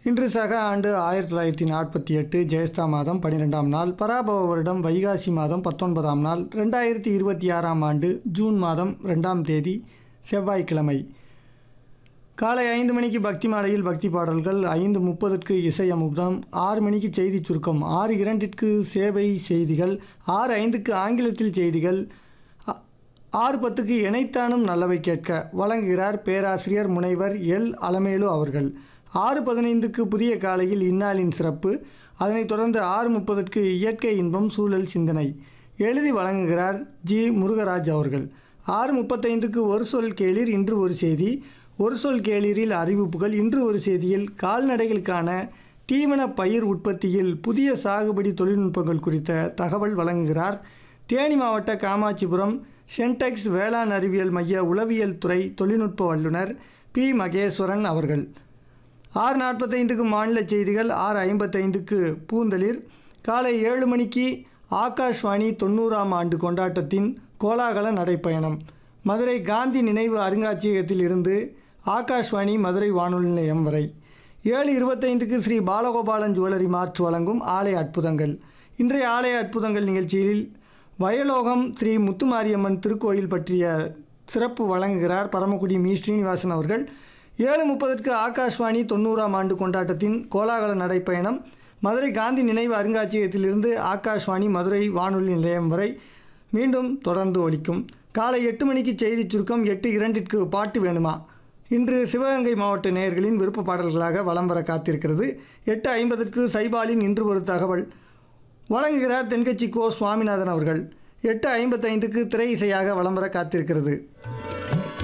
இன்று சக ஆண்டு ஆயிரத்தி தொள்ளாயிரத்தி நாற்பத்தி எட்டு ஜெயஸ்தா மாதம் பன்னிரெண்டாம் நாள் பராபவ வருடம் வைகாசி மாதம் பத்தொன்பதாம் நாள் ரெண்டாயிரத்தி இருபத்தி ஆறாம் ஆண்டு ஜூன் மாதம் ரெண்டாம் தேதி செவ்வாய்க்கிழமை காலை ஐந்து மணிக்கு பக்தி மாலையில் பக்தி பாடல்கள் ஐந்து முப்பதுக்கு இசை அமுதம் ஆறு மணிக்கு செய்தி சுருக்கம் ஆறு இரண்டிற்கு சேவை செய்திகள் ஆறு ஐந்துக்கு ஆங்கிலத்தில் செய்திகள் ஆ- ஆறு பத்துக்கு இணைத்தானும் நல்லவை கேட்க வழங்குகிறார் பேராசிரியர் முனைவர் எல் அலமேலு அவர்கள் ஆறு பதினைந்துக்கு புதிய காலையில் இந்நாளின் சிறப்பு அதனைத் தொடர்ந்து ஆறு முப்பதுக்கு இயற்கை இன்பம் சூழல் சிந்தனை எழுதி வழங்குகிறார் ஜி முருகராஜ் அவர்கள் ஆறு முப்பத்தைந்துக்கு ஒரு சொல் கேளிர் இன்று ஒரு செய்தி ஒரு சொல் கேளிரில் அறிவிப்புகள் இன்று ஒரு செய்தியில் கால்நடைகளுக்கான தீவன பயிர் உற்பத்தியில் புதிய சாகுபடி தொழில்நுட்பங்கள் குறித்த தகவல் வழங்குகிறார் தேனி மாவட்ட காமாட்சிபுரம் சென்டெக்ஸ் வேளாண் அறிவியல் மைய உளவியல் துறை தொழில்நுட்ப வல்லுநர் பி மகேஸ்வரன் அவர்கள் ஆறு நாற்பத்தைந்துக்கு மாநில செய்திகள் ஆறு ஐம்பத்தைந்துக்கு பூந்தளிர் காலை ஏழு மணிக்கு ஆகாஷ்வாணி தொண்ணூறாம் ஆண்டு கொண்டாட்டத்தின் கோலாகல நடைப்பயணம் மதுரை காந்தி நினைவு அருங்காட்சியகத்தில் இருந்து ஆகாஷ்வாணி மதுரை வானொலி நிலையம் வரை ஏழு இருபத்தைந்துக்கு ஸ்ரீ பாலகோபாலன் ஜுவல்லரி மார்ட் வழங்கும் ஆலய அற்புதங்கள் இன்றைய ஆலய அற்புதங்கள் நிகழ்ச்சியில் வயலோகம் ஸ்ரீ முத்துமாரியம்மன் திருக்கோயில் பற்றிய சிறப்பு வழங்குகிறார் பரமக்குடி மீ ஸ்ரீனிவாசன் அவர்கள் ஏழு முப்பதற்கு ஆகாஷ்வாணி தொண்ணூறாம் ஆண்டு கொண்டாட்டத்தின் கோலாகல நடைப்பயணம் மதுரை காந்தி நினைவு அருங்காட்சியகத்திலிருந்து ஆகாஷ்வாணி மதுரை வானொலி நிலையம் வரை மீண்டும் தொடர்ந்து ஒலிக்கும் காலை எட்டு மணிக்கு செய்தி சுருக்கம் எட்டு இரண்டிற்கு பாட்டு வேணுமா இன்று சிவகங்கை மாவட்ட நேயர்களின் விருப்ப பாடல்களாக வலம் வர காத்திருக்கிறது எட்டு ஐம்பதற்கு சைபாலின் இன்று ஒரு தகவல் வழங்குகிறார் தென்கட்சி கோ சுவாமிநாதன் அவர்கள் எட்டு ஐம்பத்தைந்துக்கு திரை இசையாக வலம் வர காத்திருக்கிறது